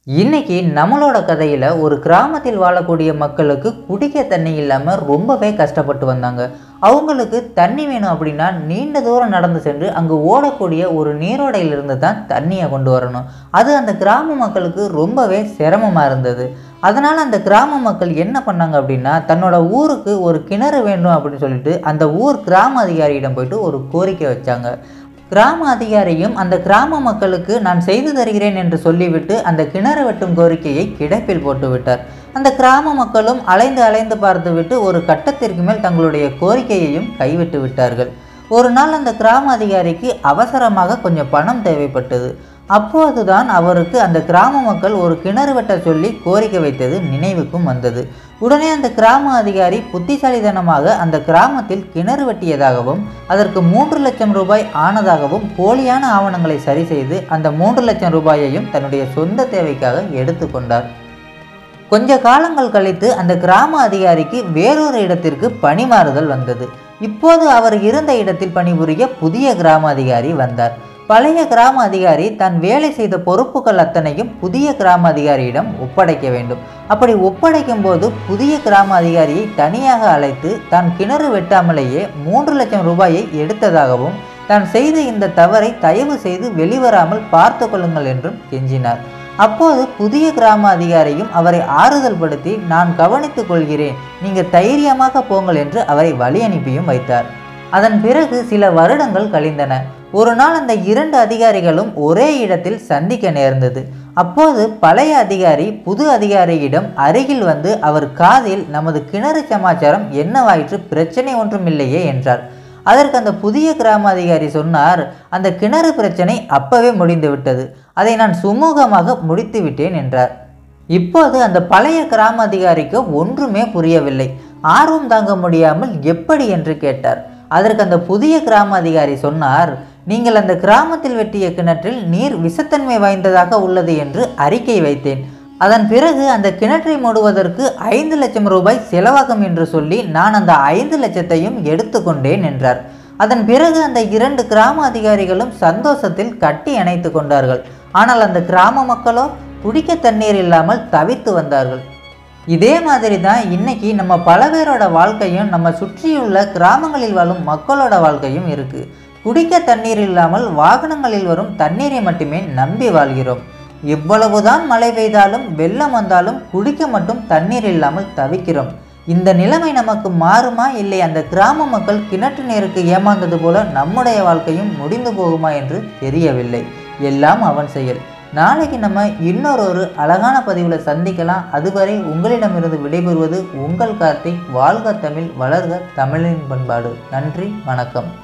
இன்னைக்கு நம்மளோட கதையில் ஒரு கிராமத்தில் வாழக்கூடிய மக்களுக்கு குடிக்க தண்ணி இல்லாமல் ரொம்பவே கஷ்டப்பட்டு வந்தாங்க அவங்களுக்கு தண்ணி வேணும் அப்படின்னா நீண்ட தூரம் நடந்து சென்று அங்கே ஓடக்கூடிய ஒரு நீரோடையிலிருந்து தான் தண்ணியை கொண்டு வரணும் அது அந்த கிராம மக்களுக்கு ரொம்பவே சிரமமாக இருந்தது அதனால் அந்த கிராம மக்கள் என்ன பண்ணாங்க அப்படின்னா தன்னோட ஊருக்கு ஒரு கிணறு வேண்டும் அப்படின்னு சொல்லிட்டு அந்த ஊர் கிராம அதிகாரியிடம் போயிட்டு ஒரு கோரிக்கை வச்சாங்க கிராம அதிகாரியும் அந்த கிராம மக்களுக்கு நான் செய்து தருகிறேன் என்று சொல்லிவிட்டு அந்த கிணறு வெட்டும் கோரிக்கையை கிடப்பில் போட்டு விட்டார் அந்த கிராம மக்களும் அலைந்து அலைந்து பார்த்துவிட்டு ஒரு கட்டத்திற்கு மேல் தங்களுடைய கோரிக்கையையும் கைவிட்டு விட்டார்கள் ஒரு நாள் அந்த கிராம அதிகாரிக்கு அவசரமாக கொஞ்சம் பணம் தேவைப்பட்டது அப்போதுதான் அவருக்கு அந்த கிராம மக்கள் ஒரு கிணறு வெட்ட சொல்லி கோரிக்கை வைத்தது நினைவுக்கும் வந்தது உடனே அந்த கிராம அதிகாரி புத்திசாலித்தனமாக அந்த கிராமத்தில் கிணறு வெட்டியதாகவும் அதற்கு மூன்று லட்சம் ரூபாய் ஆனதாகவும் போலியான ஆவணங்களை சரி செய்து அந்த மூன்று லட்சம் ரூபாயையும் தன்னுடைய சொந்த தேவைக்காக எடுத்துக்கொண்டார் கொஞ்ச காலங்கள் கழித்து அந்த கிராம அதிகாரிக்கு வேறொரு இடத்திற்கு பணிமாறுதல் வந்தது இப்போது அவர் இருந்த இடத்தில் பணிபுரிய புதிய கிராம அதிகாரி வந்தார் பழைய கிராம அதிகாரி தான் வேலை செய்த பொறுப்புகள் அத்தனையும் புதிய கிராம அதிகாரியிடம் ஒப்படைக்க வேண்டும் அப்படி ஒப்படைக்கும் போது புதிய கிராம அதிகாரியை தனியாக அழைத்து தான் கிணறு வெட்டாமலேயே மூன்று லட்சம் ரூபாயை எடுத்ததாகவும் தான் செய்த இந்த தவறை தயவு செய்து வெளிவராமல் பார்த்து கொள்ளுங்கள் என்றும் கெஞ்சினார் அப்போது புதிய கிராம அதிகாரியும் அவரை ஆறுதல் படுத்தி நான் கவனித்துக் கொள்கிறேன் நீங்கள் தைரியமாக போங்கள் என்று அவரை வழி அனுப்பியும் வைத்தார் அதன் பிறகு சில வருடங்கள் கழிந்தன ஒரு நாள் அந்த இரண்டு அதிகாரிகளும் ஒரே இடத்தில் சந்திக்க நேர்ந்தது அப்போது பழைய அதிகாரி புது அதிகாரியிடம் அருகில் வந்து அவர் காதில் நமது கிணறு சமாச்சாரம் என்னவாயிற்று பிரச்சனை ஒன்றும் இல்லையே என்றார் அதற்கு அந்த புதிய கிராம அதிகாரி சொன்னார் அந்த கிணறு பிரச்சனை அப்பவே முடிந்து விட்டது அதை நான் சுமூகமாக முடித்து விட்டேன் என்றார் இப்போது அந்த பழைய கிராம அதிகாரிக்கு ஒன்றுமே புரியவில்லை ஆர்வம் தாங்க முடியாமல் எப்படி என்று கேட்டார் அதற்கு அந்த புதிய கிராம அதிகாரி சொன்னார் நீங்கள் அந்த கிராமத்தில் வெட்டிய கிணற்றில் நீர் விஷத்தன்மை வாய்ந்ததாக உள்ளது என்று அறிக்கை வைத்தேன் அதன் பிறகு அந்த கிணற்றை மூடுவதற்கு ஐந்து லட்சம் ரூபாய் செலவாகும் என்று சொல்லி நான் அந்த ஐந்து லட்சத்தையும் எடுத்துக்கொண்டேன் என்றார் அதன் பிறகு அந்த இரண்டு கிராம அதிகாரிகளும் சந்தோஷத்தில் கட்டி அணைத்து கொண்டார்கள் ஆனால் அந்த கிராம மக்களோ குடிக்க தண்ணீர் இல்லாமல் தவித்து வந்தார்கள் இதே மாதிரி தான் இன்னைக்கு நம்ம பல பேரோட வாழ்க்கையும் நம்ம சுற்றியுள்ள கிராமங்களில் வாழும் மக்களோட வாழ்க்கையும் இருக்குது குடிக்க தண்ணீர் இல்லாமல் வாகனங்களில் வரும் தண்ணீரை மட்டுமே நம்பி வாழ்கிறோம் எவ்வளவுதான் மழை பெய்தாலும் வெள்ளம் வந்தாலும் குடிக்க மட்டும் தண்ணீர் இல்லாமல் தவிக்கிறோம் இந்த நிலைமை நமக்கு மாறுமா இல்லை அந்த கிராம மக்கள் கிணற்று நீருக்கு ஏமாந்தது போல நம்முடைய வாழ்க்கையும் முடிந்து போகுமா என்று தெரியவில்லை எல்லாம் அவன் செயல் நாளைக்கு நம்ம இன்னொரு ஒரு அழகான பதிவில் சந்திக்கலாம் அதுவரை உங்களிடமிருந்து விடைபெறுவது உங்கள் கார்த்திக் வாழ்க தமிழ் வளர்க தமிழின் பண்பாடு நன்றி வணக்கம்